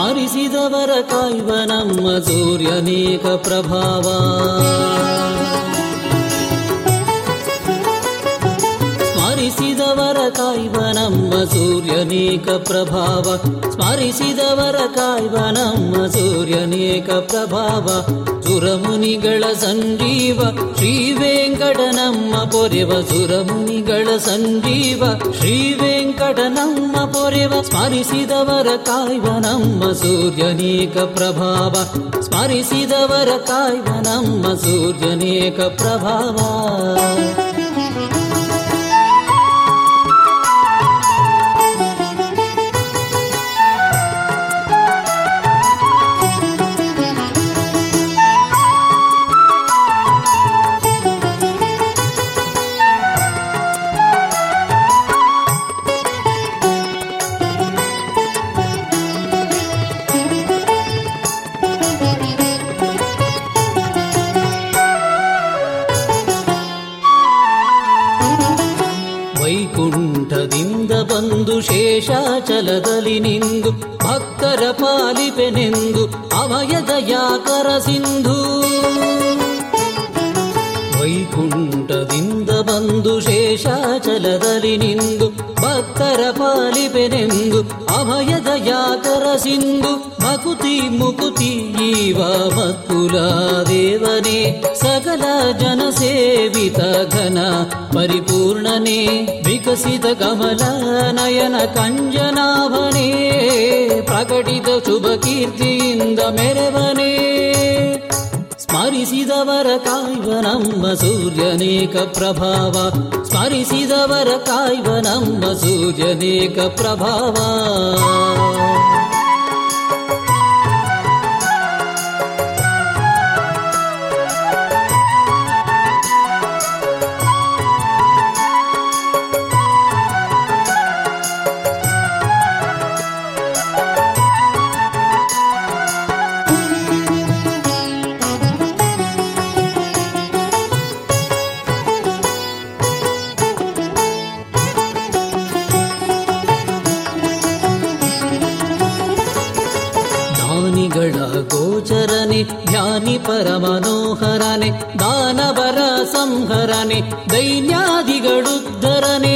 ಸ್ಮರಿಸಿದವರ ಕಾಯುವ ನಮ್ಮ ಸೂರ್ಯನೇಕ ಪ್ರಭಾವ ಸ್ಮರಿಸಿದವರ ಕಾಯುವ ನಮ್ಮ ಸೂರ್ಯನೇಕ ಪ್ರಭಾವ ಸ್ಮರಿಸಿದವರ ಕಾಯುವ ನಮ್ಮ ಸೂರ್ಯನೇಕ ಪ್ರಭಾವ ಸುರಮುನಿಗಳ ಸಂಜೀವ ಶ್ರೀ ವೆಂಕಟ ನಮ್ಮ ಪೊರೆವ ಸುರಮುನಿಗಳ ಸಂಜೀವ ಶ್ರೀ ವೆಂಕಟ ನಮ್ಮ ಪೊರೆವ ಸ್ಮರಿಸಿದವರ ಕಾಯುವ ನಮ್ಮ ಸೂರ್ಯನೇಕ ಪ್ರಭಾವ ಸ್ಮರಿಸಿದವರ ಕಾಯುವ ನಮ್ಮ ಸೂರ್ಯನೇಕ ಪ್ರಭಾವ ವೈಕುಂಠದಿಂದ ಬಂದು ಶೇಷಾಚಲದಲ್ಲಿ ನಿಂದು ಭಕ್ತರ ಪಾಲಿಪೆನೆಂದು ಅಭಯದ ಯಾಕರ ಸಿಂಧು ವೈಕುಂಠದಿಂದ ಬಂದು ಶೇಷಾಚಲದಲ್ಲಿ ನಿಂದು ಭಕ್ತರ ಪಾಲಿಪೆನೆಂದು ಅಭಯದ ಯಾಕರ ಸಿಂಧು ಮಕುತಿ ಮುಕುತಿ ಈವ ಮಕ್ಕುಲ ದೇವನೇ ಸಕಲ ಜನ ಸೇವಿತ ಘನ ಪರಿಪೂರ್ಣನೇ ವಿಕಸಿತ ಕಮಲ ನಯನ ಕಂಜನಾಭನೇ ಪ್ರಕಟಿತ ಶುಭ ಕೀರ್ತಿಯಿಂದ ಮೆರವನೇ ಸ್ಮರಿಸಿದವರ ಕಾಯುವ ನಮ್ಮ ಸೂರ್ಯನೇಕ ಪ್ರಭಾವ ಸ್ಮರಿಸಿದವರ ಕಾಯುವ ನಮ್ಮ ಸೂರ್ಯನೇಕ ಪ್ರಭಾವ ದಾನಿಗಳ ಗೋಚರನೆ ಧ್ಯಾನಿ ಪರಮನೋಹರನೆ ದಾನವರ ಸಂಹರನೆ ದೈನ್ಯಾದಿಗಳುದ್ಧರನೆ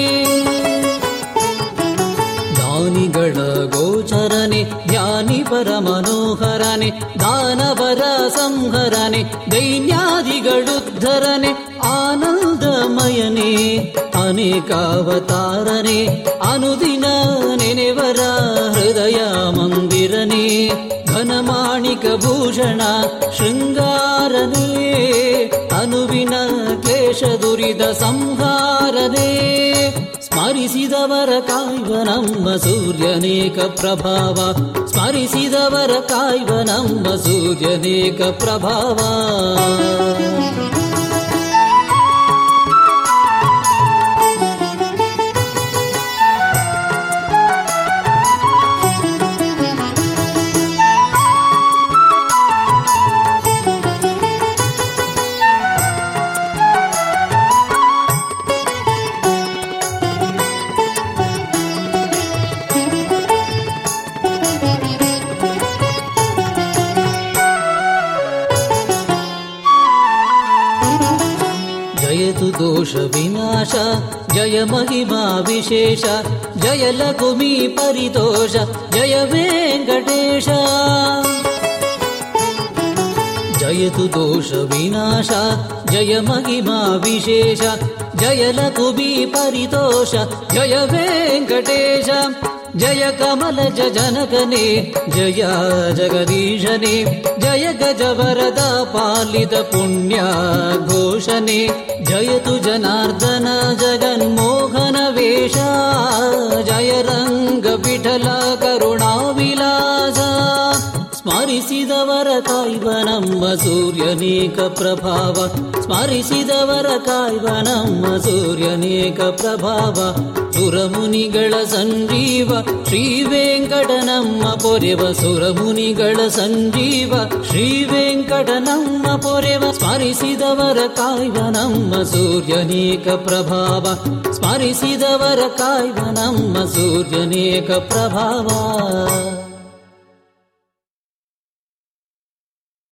ದಾನಿಗಳ ಗೋಚರನೆ ಧ್ಯಾನಿ ಪರಮನೋಹರನೆ ದಾನವರ ಸಂಹರನೆ ದೈನ್ಯಾದಿಗಳುದ್ಧರನೆ ಆನಂದಮಯನೇ ಅನೇಕಾವತಾರನೆ ಅನುದಿನ ನೆನೆವರ ಹೃದಯ ಮಂದಿರನೇ ಘನಮಾಣಿಕ ಭೂಷಣ ಶೃಂಗಾರನೇ ಅನುವಿನ ಕ್ಲೇಶ ದುರಿದ ಸಂಹಾರನೇ ಸ್ಮರಿಸಿದವರ ಕಾಯುವ ನಮ್ಮ ಸೂರ್ಯನೇಕ ಪ್ರಭಾವ ಸ್ಮರಿಸಿದವರ ಕಾಯುವ ನಮ್ಮ ಸೂರ್ಯನೇಕ ಪ್ರಭಾವ ಜಯತು ದೋಷ ವಿನಾಶ ಜಯ ಮಹಿಮಾ ವಿಶೇಷ ಜಯ ಲಘುಮಿ ಪರಿತೋಷ ಜಯ ವೆಂಕಟೇಶ ಜಯತು ದೋಷ ವಿನಾಶ ಜಯ ಮಹಿಮಾ ವಿಶೇಷ ಜಯ ಲಘುಮಿ ಪರಿತೋಷ ಜಯ ವೆಂಕಟೇಶ ಜಯ ಕಮಲ ಜನಕನೇ ಜಯ ಜಗದೀಶನೇ ಜಯ ಗಜವರದ ಪಾಲಿತ ಪುಣ್ಯ ಘೋಷನೆ ಜಯತು ಜನಾರ್ದನ ಜಗನ್ಮೋಹನ ವೇಷ ಜಯ ರಂಗ ವಿಠಲ ಕರುಣಾ ವಿಲಾಸ ಸ್ಮರಿಸಿದವರ ಕಾಯ್ವ ನಮ್ಮ ಸೂರ್ಯನೇಕ ಪ್ರಭಾವ ಸ್ಮರಿಸಿದವರ ಕಾಯ್ವ ನಮ್ಮ ಸೂರ್ಯನೇಕ ಪ್ರಭಾವ ಸುರಮುನಿಗಳ ಸಂಜೀವ ಶ್ರೀ ವೆಂಕಟ ನಮ್ಮ ಪೊರೆವ ಸುರಮುನಿಗಳ ಸಂಜೀವ ಶ್ರೀ ವೆಂಕಟ ನಮ್ಮ ಪೊರೆವ ಸ್ಮರಿಸಿದವರ ಕಾಯ್ವ ನಮ್ಮ ಸೂರ್ಯನೇಕ ಪ್ರಭಾವ ಸ್ಮರಿಸಿದವರ ಕಾಯ್ವ ನಮ್ಮ ಸೂರ್ಯನೇಕ ಪ್ರಭಾವ